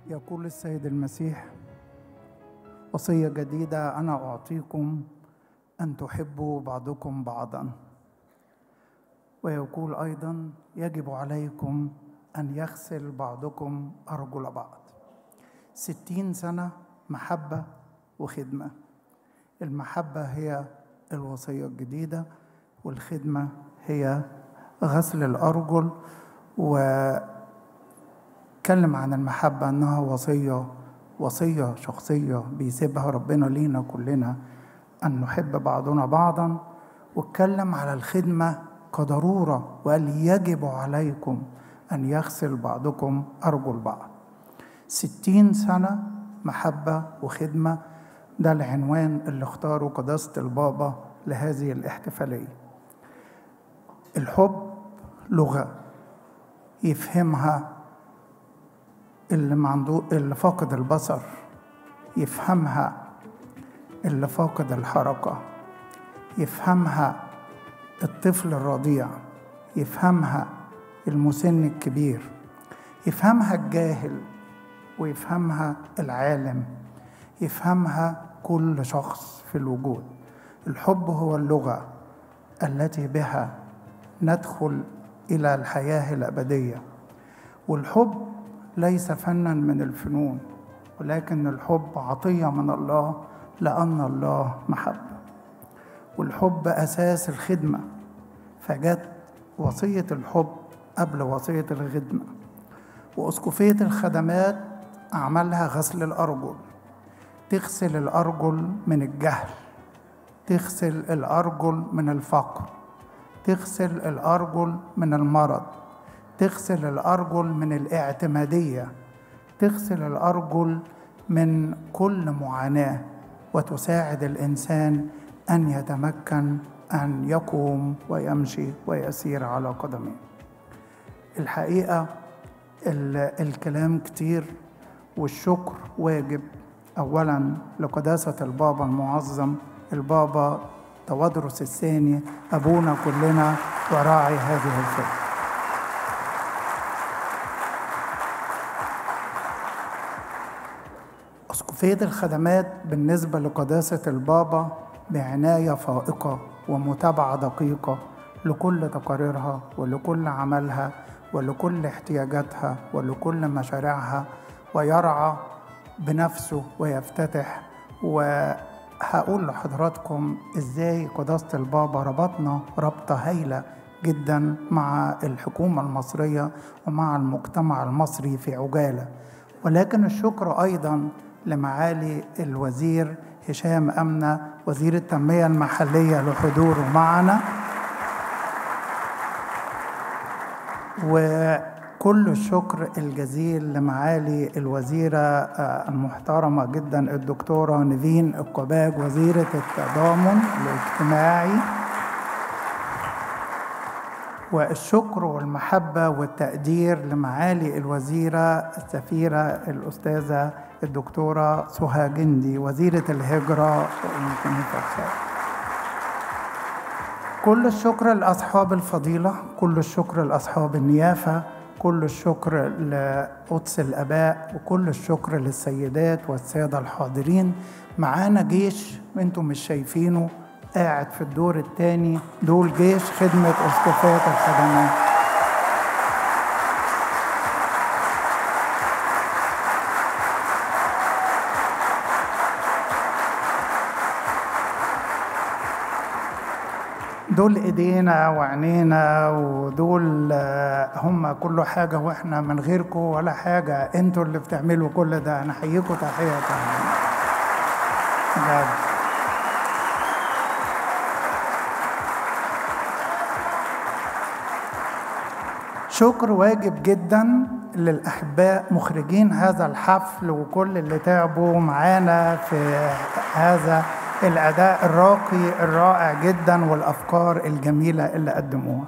يقول السيد المسيح وصية جديدة أنا أعطيكم أن تحبوا بعضكم بعضا ويقول أيضا يجب عليكم أن يغسل بعضكم أرجل بعض ستين سنة محبة وخدمة المحبة هي الوصية الجديدة والخدمة هي غسل الأرجل وكلم عن المحبة أنها وصية وصية شخصية بيسيبها ربنا لينا كلنا أن نحب بعضنا بعضا واتكلم على الخدمة كضرورة وقال يجب عليكم أن يغسل بعضكم أرجل بعض ستين سنة محبة وخدمة ده العنوان اللي اختاره قداسة البابا لهذه الاحتفالية الحب لغة يفهمها اللي عنده اللي فاقد البصر يفهمها اللي فاقد الحركة يفهمها الطفل الرضيع يفهمها المسن الكبير يفهمها الجاهل ويفهمها العالم يفهمها كل شخص في الوجود الحب هو اللغة التي بها ندخل إلى الحياة الأبدية والحب ليس فنا من الفنون ولكن الحب عطية من الله لأن الله محبة والحب أساس الخدمة فجت وصية الحب قبل وصية الخدمة وأسقفية الخدمات أعملها غسل الأرجل تغسل الأرجل من الجهل تغسل الأرجل من الفقر تغسل الأرجل من المرض تغسل الأرجل من الاعتمادية تغسل الأرجل من كل معاناة وتساعد الإنسان أن يتمكن أن يقوم ويمشي ويسير على قدميه الحقيقة الكلام كتير والشكر واجب أولا لقداسة البابا المعظم البابا توادرس الثاني أبونا كلنا وراعي هذه الفكرة أسقفية الخدمات بالنسبة لقداسة البابا بعناية فائقة ومتابعة دقيقة لكل تقاريرها ولكل عملها ولكل احتياجاتها ولكل مشاريعها ويرعى بنفسه ويفتتح وهقول لحضراتكم ازاي قداسة البابا ربطنا ربطة هايلة جدا مع الحكومة المصرية ومع المجتمع المصري في عجالة ولكن الشكر أيضا لمعالي الوزير هشام أمنة وزير التنمية المحلية لحضوره معنا وكل الشكر الجزيل لمعالي الوزيرة المحترمة جدا الدكتورة نيفين القباج وزيرة التضامن الاجتماعي والشكر والمحبة والتقدير لمعالي الوزيرة السفيرة الأستاذة الدكتورة سهى جندي وزيرة الهجرة كل الشكر لأصحاب الفضيلة كل الشكر لأصحاب النيافة كل الشكر لقدس الآباء وكل الشكر للسيدات والسادة الحاضرين معانا جيش وانتم مش شايفينه قاعد في الدور الثاني دول جيش خدمة أسقفية الخدمات دول ايدينا وعينينا ودول هم كل حاجه واحنا من غيركم ولا حاجه انتوا اللي بتعملوا كل ده انا احييكم تحيه بجد شكر واجب جدا للأحباء مخرجين هذا الحفل وكل اللي تعبوا معانا في هذا الأداء الراقي الرائع جدا والأفكار الجميلة اللي قدموها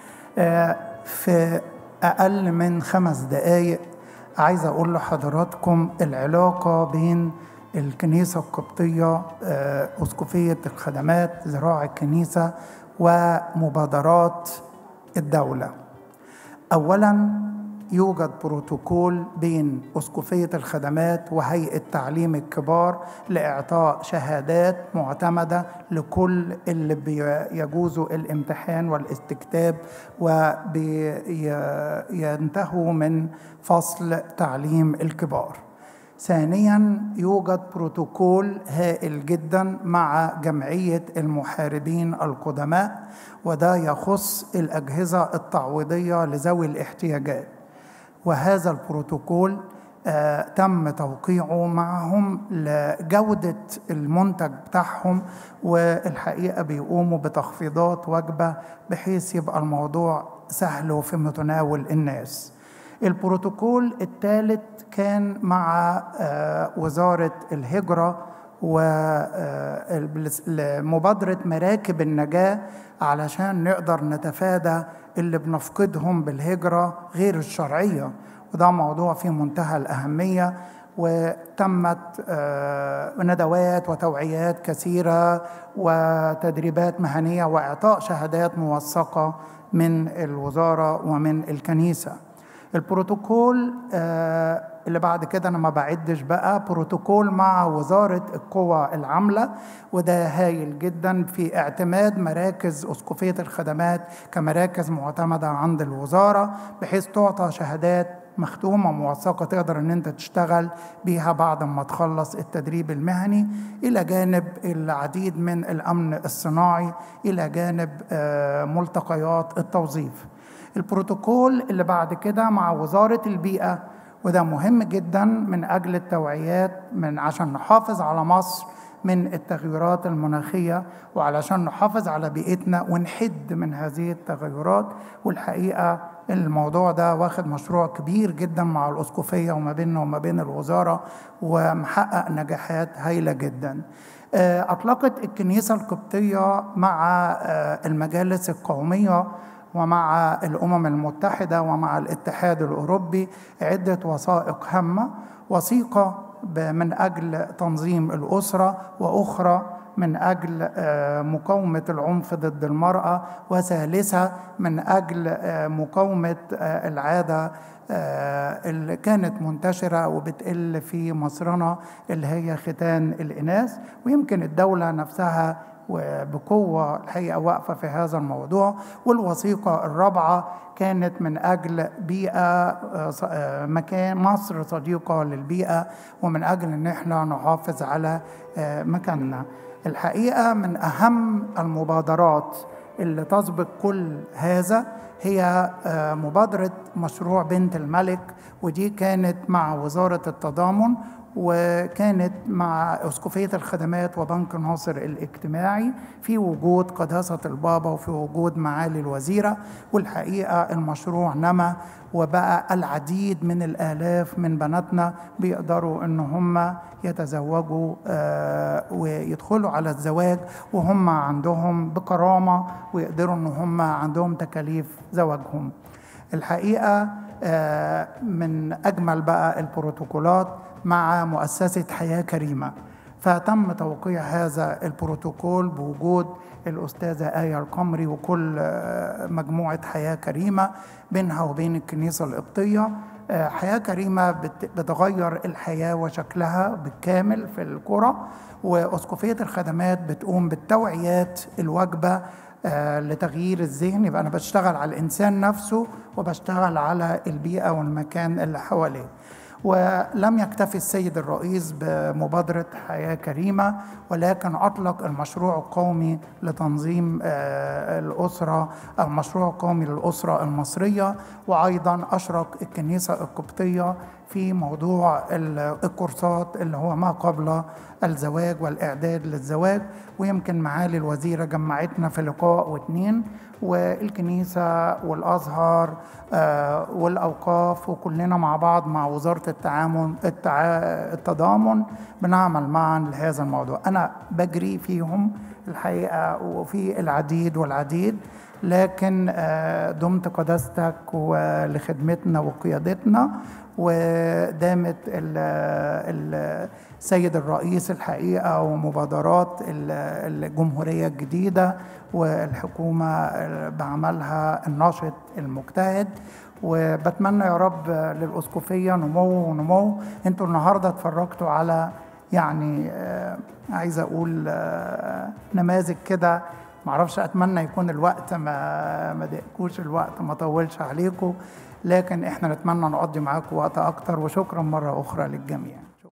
في أقل من خمس دقايق عايز أقول لحضراتكم العلاقة بين الكنيسة القبطية أسقفية الخدمات ذراع الكنيسة ومبادرات الدولة أولا يوجد بروتوكول بين أسقفية الخدمات وهيئة تعليم الكبار لإعطاء شهادات معتمدة لكل اللي بيجوزوا الامتحان والاستكتاب وينتهوا من فصل تعليم الكبار ثانيا يوجد بروتوكول هائل جدا مع جمعيه المحاربين القدماء وده يخص الاجهزه التعويضيه لذوي الاحتياجات وهذا البروتوكول آه تم توقيعه معهم لجودة المنتج بتاعهم والحقيقة بيقوموا بتخفيضات وجبة بحيث يبقى الموضوع سهل وفي متناول الناس البروتوكول الثالث كان مع آه وزارة الهجرة ومبادرة مراكب النجاة علشان نقدر نتفادى اللي بنفقدهم بالهجرة غير الشرعية وده موضوع في منتهى الأهمية وتمت ندوات وتوعيات كثيرة وتدريبات مهنية وإعطاء شهادات موثقة من الوزارة ومن الكنيسة البروتوكول اللي بعد كده انا ما بعدش بقى بروتوكول مع وزاره القوى العامله وده هايل جدا في اعتماد مراكز اسقفيه الخدمات كمراكز معتمده عند الوزاره بحيث تعطى شهادات مختومه موثقه تقدر ان انت تشتغل بيها بعد ما تخلص التدريب المهني الى جانب العديد من الامن الصناعي الى جانب ملتقيات التوظيف البروتوكول اللي بعد كده مع وزاره البيئه وده مهم جدا من اجل التوعيات من عشان نحافظ على مصر من التغيرات المناخيه وعلشان نحافظ على بيئتنا ونحد من هذه التغيرات والحقيقه الموضوع ده واخد مشروع كبير جدا مع الاسقفيه وما بيننا وما بين الوزاره ومحقق نجاحات هايله جدا. اطلقت الكنيسه القبطيه مع المجالس القوميه ومع الامم المتحده ومع الاتحاد الاوروبي عده وثائق هامه وثيقه من اجل تنظيم الاسره واخرى من اجل مقاومه العنف ضد المراه وثالثه من اجل مقاومه العاده اللي كانت منتشره وبتقل في مصرنا اللي هي ختان الاناث ويمكن الدوله نفسها وبقوة الحقيقة واقفة في هذا الموضوع والوثيقة الرابعة كانت من أجل بيئة مكان مصر صديقة للبيئة ومن أجل أن احنا نحافظ على مكاننا الحقيقة من أهم المبادرات اللي تسبق كل هذا هي مبادرة مشروع بنت الملك ودي كانت مع وزارة التضامن وكانت مع اسقفيه الخدمات وبنك ناصر الاجتماعي في وجود قداسه البابا وفي وجود معالي الوزيره والحقيقه المشروع نما وبقى العديد من الالاف من بناتنا بيقدروا ان هم يتزوجوا ويدخلوا على الزواج وهم عندهم بكرامه ويقدروا ان هم عندهم تكاليف زواجهم الحقيقه من اجمل بقى البروتوكولات مع مؤسسه حياه كريمه فتم توقيع هذا البروتوكول بوجود الأستاذة آية القمري وكل مجموعة حياة كريمة بينها وبين الكنيسة القبطية حياة كريمة بتغير الحياة وشكلها بالكامل في القرى وأسقفية الخدمات بتقوم بالتوعيات الواجبة لتغيير الذهن يبقى أنا بشتغل على الإنسان نفسه وبشتغل على البيئة والمكان اللي حواليه ولم يكتفي السيد الرئيس بمبادرة حياة كريمة ولكن أطلق المشروع القومي لتنظيم الأسرة المشروع القومي للأسرة المصرية وأيضا أشرك الكنيسة القبطية في موضوع الكورسات اللي هو ما قبل الزواج والإعداد للزواج ويمكن معالي الوزيرة جمعتنا في لقاء واثنين والكنيسة والأزهر والأوقاف وكلنا مع بعض مع وزارة التعامل التضامن بنعمل معا لهذا الموضوع أنا بجري فيهم الحقيقة وفي العديد والعديد لكن دمت قداستك ولخدمتنا وقيادتنا ودامت السيد الرئيس الحقيقه ومبادرات الجمهوريه الجديده والحكومه بعملها الناشط المجتهد وبتمنى يا رب للأسقفية نمو ونمو انتوا النهاردة اتفرجتوا على يعني آه، عايز أقول آه، نماذج كده معرفش أتمنى يكون الوقت ما ما ضايقكوش الوقت ما طولش عليكم لكن احنا نتمنى نقضي معاكم وقت أكتر وشكرا مرة أخرى للجميع